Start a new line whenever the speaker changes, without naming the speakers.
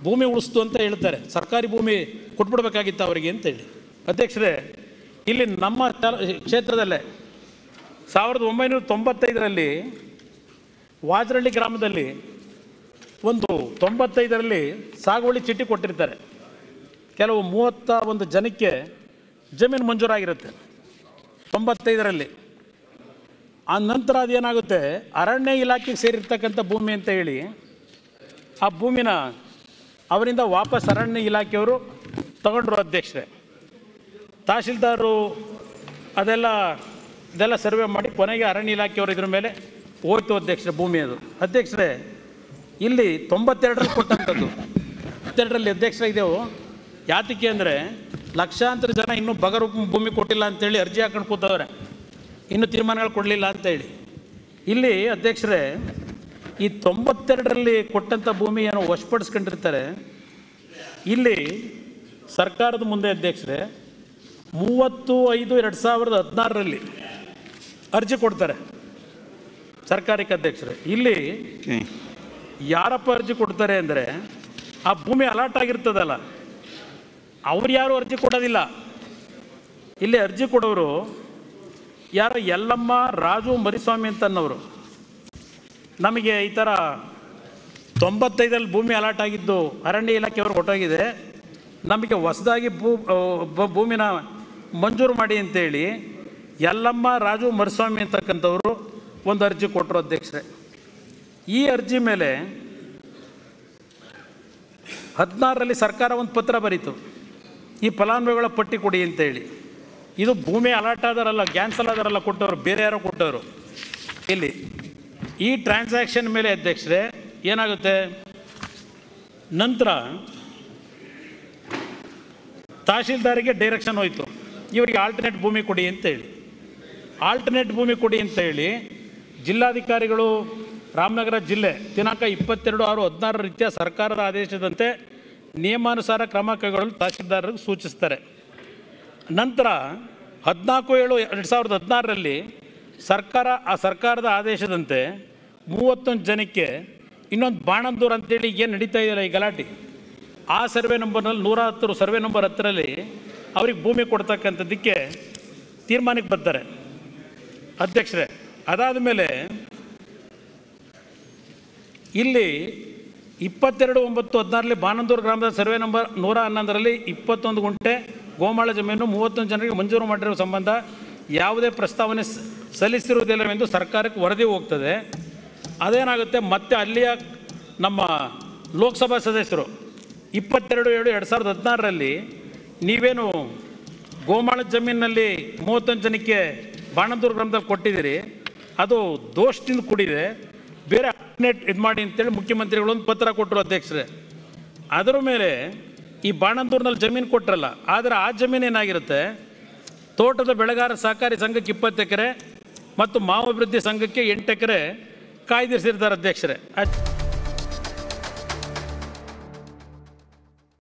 ಭೂಮಿ ಉಳಿಸ್ತು ಅಂತ ಹೇಳ್ತಾರೆ ಸರ್ಕಾರಿ ಭೂಮಿ ಕೊಟ್ಬಿಡ್ಬೇಕಾಗಿತ್ತು ಅವರಿಗೆ ಅಂತೇಳಿ ಅಧ್ಯಕ್ಷರೇ ಇಲ್ಲಿ ನಮ್ಮ ತ- ಕ್ಷೇತ್ರದಲ್ಲೇ ಸಾವಿರದ ಒಂಬೈನೂರ ತೊಂಬತ್ತೈದರಲ್ಲಿ ವಾಜರಳ್ಳಿ ಗ್ರಾಮದಲ್ಲಿ ಒಂದು ತೊಂಬತ್ತೈದರಲ್ಲಿ ಸಾಗುವಳಿ ಚೀಟಿ ಕೊಟ್ಟಿರ್ತಾರೆ ಕೆಲವು ಮೂವತ್ತ ಒಂದು ಜನಕ್ಕೆ ಜಮೀನು ಮಂಜೂರಾಗಿರುತ್ತೆ ತೊಂಬತ್ತೈದರಲ್ಲಿ ಆ ನಂತರ ಅದೇನಾಗುತ್ತೆ ಅರಣ್ಯ ಇಲಾಖೆಗೆ ಸೇರಿರ್ತಕ್ಕಂಥ ಭೂಮಿ ಅಂತ ಹೇಳಿ ಆ ಭೂಮಿನ ಅವರಿಂದ ವಾಪಸ್ ಅರಣ್ಯ ಇಲಾಖೆಯವರು ತಗೊಂಡ್ರು ಅಧ್ಯಕ್ಷರೇ ತಹಶೀಲ್ದಾರು ಅದೆಲ್ಲ ಇದೆಲ್ಲ ಸರ್ವೆ ಮಾಡಿ ಕೊನೆಗೆ ಅರಣ್ಯ ಇಲಾಖೆಯವರು ಇದ್ರ ಮೇಲೆ ಹೋಯ್ತು ಅಧ್ಯಕ್ಷರೇ ಭೂಮಿ ಅದು ಅಧ್ಯಕ್ಷರೇ ಇಲ್ಲಿ ತೊಂಬತ್ತೆರಡರಲ್ಲಿ ಕೊಟ್ಟಂಥದ್ದು ತೊಂಬತ್ತೆರಡರಲ್ಲಿ ಅಧ್ಯಕ್ಷ ಇದೆವು ಯಾತಕ್ಕೆ ಅಂದರೆ ಲಕ್ಷಾಂತರ ಜನ ಇನ್ನೂ ಬಗರು ಭೂಮಿ ಕೊಟ್ಟಿಲ್ಲ ಅಂತೇಳಿ ಅರ್ಜಿ ಹಾಕೊಂಡು ಕೂತವ್ರೆ ಇನ್ನೂ ತೀರ್ಮಾನಗಳು ಕೊಡಲಿಲ್ಲ ಅಂತೇಳಿ ಇಲ್ಲಿ ಅಧ್ಯಕ್ಷರೇ ಈ ತೊಂಬತ್ತೆರಡರಲ್ಲಿ ಕೊಟ್ಟಂಥ ಭೂಮಿ ಏನೋ ವಶಪಡಿಸ್ಕೊಂಡಿರ್ತಾರೆ ಇಲ್ಲಿ ಸರ್ಕಾರದ ಮುಂದೆ ಅಧ್ಯಕ್ಷರೇ ಮೂವತ್ತು ಐದು ಎರಡು ಸಾವಿರದ ಹದಿನಾರರಲ್ಲಿ ಅರ್ಜಿ ಕೊಡ್ತಾರೆ ಸರ್ಕಾರಕ್ಕೆ ಅಧ್ಯಕ್ಷರೇ ಇಲ್ಲಿ ಯಾರಪ್ಪ ಅರ್ಜಿ ಕೊಡ್ತಾರೆ ಅಂದರೆ ಆ ಭೂಮಿ ಅಲಾಟ್ ಆಗಿರ್ತದಲ್ಲ ಅವ್ರು ಯಾರು ಅರ್ಜಿ ಕೊಡೋದಿಲ್ಲ ಇಲ್ಲಿ ಅರ್ಜಿ ಕೊಡೋರು ಯಾರೋ ಯಲ್ಲಮ್ಮ ರಾಜು ಮರಿಸ್ವಾಮಿ ಅಂತ ಅನ್ನೋರು ನಮಗೆ ಈ ಥರ ತೊಂಬತ್ತೈದರಲ್ಲಿ ಭೂಮಿ ಅಲಾಟ್ ಆಗಿದ್ದು ಅರಣ್ಯ ಇಲಾಖೆಯವರು ಹೊಟ್ಟೋಗಿದೆ ನಮಗೆ ಹೊಸದಾಗಿ ಭೂ ಬ- ಭೂಮಿನ ಮಂಜೂರು ಮಾಡಿ ಅಂತೇಳಿ ಯಲ್ಲಮ್ಮ ರಾಜು ಮರಿಸ್ವಾಮಿ ಅಂತಕ್ಕಂಥವ್ರು ಒಂದು ಅರ್ಜಿ ಕೊಟ್ಟರು ಅಧ್ಯಕ್ಷರೇ ಈ ಅರ್ಜಿ ಮೇಲೆ ಹದಿನಾರರಲ್ಲಿ ಸರ್ಕಾರ ಒಂದು ಪತ್ರ ಬರೀತು ಈ ಫಲಾನುಭವಿಗಳ ಪಟ್ಟಿ ಕೊಡಿ ಅಂತೇಳಿ ಇದು ಭೂಮಿ ಅಲಾಟ್ ಆದಾರಲ್ಲ ಕ್ಯಾನ್ಸಲ್ ಆದಾರಲ್ಲ ಕೊಟ್ಟವರು ಬೇರೆ ಯಾರೋ ಕೊಟ್ಟವರು ಇಲ್ಲಿ ಈ ಟ್ರಾನ್ಸಾಕ್ಷನ್ ಮೇಲೆ ಅಧ್ಯಕ್ಷರೇ ಏನಾಗುತ್ತೆ ನಂತರ ತಹಶೀಲ್ದಾರಿಗೆ ಡೈರೆಕ್ಷನ್ ಹೋಯಿತು ಇವರಿಗೆ ಆಲ್ಟರ್ನೇಟ್ ಭೂಮಿ ಕೊಡಿ ಅಂತೇಳಿ ಆಲ್ಟರ್ನೇಟ್ ಭೂಮಿ ಕೊಡಿ ಅಂತ ಹೇಳಿ ಜಿಲ್ಲಾಧಿಕಾರಿಗಳು ರಾಮನಗರ ಜಿಲ್ಲೆ ದಿನಾಂಕ ಇಪ್ಪತ್ತೆರಡು ಆರು ಹದಿನಾರರ ರೀತಿಯ ಸರ್ಕಾರದ ಆದೇಶದಂತೆ ನಿಯಮಾನುಸಾರ ಕ್ರಮ ಕೈಗೊಳ್ಳಲು ತಹಶೀಲ್ದಾರರಿಗೆ ಸೂಚಿಸ್ತಾರೆ ನಂತರ ಹದಿನಾಲ್ಕು ಏಳು ಎರಡು ಸಾವಿರದ ಹದಿನಾರರಲ್ಲಿ ಸರ್ಕಾರ ಆ ಸರ್ಕಾರದ ಆದೇಶದಂತೆ ಮೂವತ್ತೊಂದು ಜನಕ್ಕೆ ಇನ್ನೊಂದು ಬಾಣಂದೂರು ಅಂತೇಳಿ ಏನು ನಡೀತಾ ಇದೆಯಲ್ಲ ಈ ಗಲಾಟೆ ಆ ಸರ್ವೆ ನಂಬರ್ನಲ್ಲಿ ನೂರ ಹತ್ತರ ಸರ್ವೆ ನಂಬರ್ ಹತ್ತರಲ್ಲಿ ಅವ್ರಿಗೆ ಭೂಮಿ ಕೊಡ್ತಕ್ಕಂಥದ್ದಕ್ಕೆ ತೀರ್ಮಾನಕ್ಕೆ ಬರ್ತಾರೆ ಅಧ್ಯಕ್ಷರೇ ಅದಾದ ಮೇಲೆ ಇಲ್ಲಿ ಇಪ್ಪತ್ತೆರಡು ಒಂಬತ್ತು ಹದಿನಾರರಲ್ಲಿ ಬಾನಂದೂರು ಗ್ರಾಮದ ಸರ್ವೆ ನಂಬರ್ ನೂರ ಹನ್ನೊಂದರಲ್ಲಿ ಇಪ್ಪತ್ತೊಂದು ಗುಂಟೆ ಗೋಮಾಳ ಜಮೀನು ಮೂವತ್ತೊಂದು ಜನರಿಗೆ ಮಂಜೂರು ಮಾಡಿರುವ ಸಂಬಂಧ ಯಾವುದೇ ಪ್ರಸ್ತಾವನೆ ಸ- ಸಲ್ಲಿಸಿರುವುದಿಲ್ಲವೆಂದು ಸರ್ಕಾರಕ್ಕೆ ವರದಿ ಹೋಗ್ತದೆ ಅದೇನಾಗುತ್ತೆ ಮತ್ತೆ ಅಲ್ಲಿಯ ನಮ್ಮ ಲೋಕಸಭಾ ಸದಸ್ಯರು ಇಪ್ಪತ್ತೆರಡು ಏಳು ಎರಡು ಸಾವಿರದ ಹದಿನಾರರಲ್ಲಿ ನೀವೇನು ಗೋಮಾಳ ಜಮೀನಿನಲ್ಲಿ ಮೂವತ್ತೊಂದು ಜನಕ್ಕೆ ಬಾಣಂದೂರು ಗ್ರಾಮದಲ್ಲಿ ಕೊಟ್ಟಿದ್ದೀರಿ ಅದು ದೋಷದಿಂದ ಕೂಡಿದೆ ಬೇರೆ ಆಲ್ಟರ್ನೇಟ್ ಇದು ಮಾಡಿ ಅಂತೇಳಿ ಮುಖ್ಯಮಂತ್ರಿಗಳು ಒಂದು ಪತ್ರ ಕೊಟ್ಟರು ಅಧ್ಯಕ್ಷರೇ ಅದರ ಮೇಲೆ ಈ ಬಾಣಂದೂರಿನಲ್ಲಿ ಜಮೀನು ಕೊಟ್ಟರಲ್ಲ ಆದರೆ ಆ ಜಮೀನು ಏನಾಗಿರುತ್ತೆ ತೋಟದ ಬೆಳೆಗಾರ ಸಹಕಾರಿ ಸಂಘಕ್ಕೆ ಇಪ್ಪತ್ತು ಎಕರೆ ಮತ್ತು ಮಾವು ಅಭಿವೃದ್ಧಿ ಸಂಘಕ್ಕೆ ಎಂಟು ಎಕರೆ ಕಾಯ್ದಿರಿಸಿರ್ತಾರೆ ಅಧ್ಯಕ್ಷರೇ ಅದ್-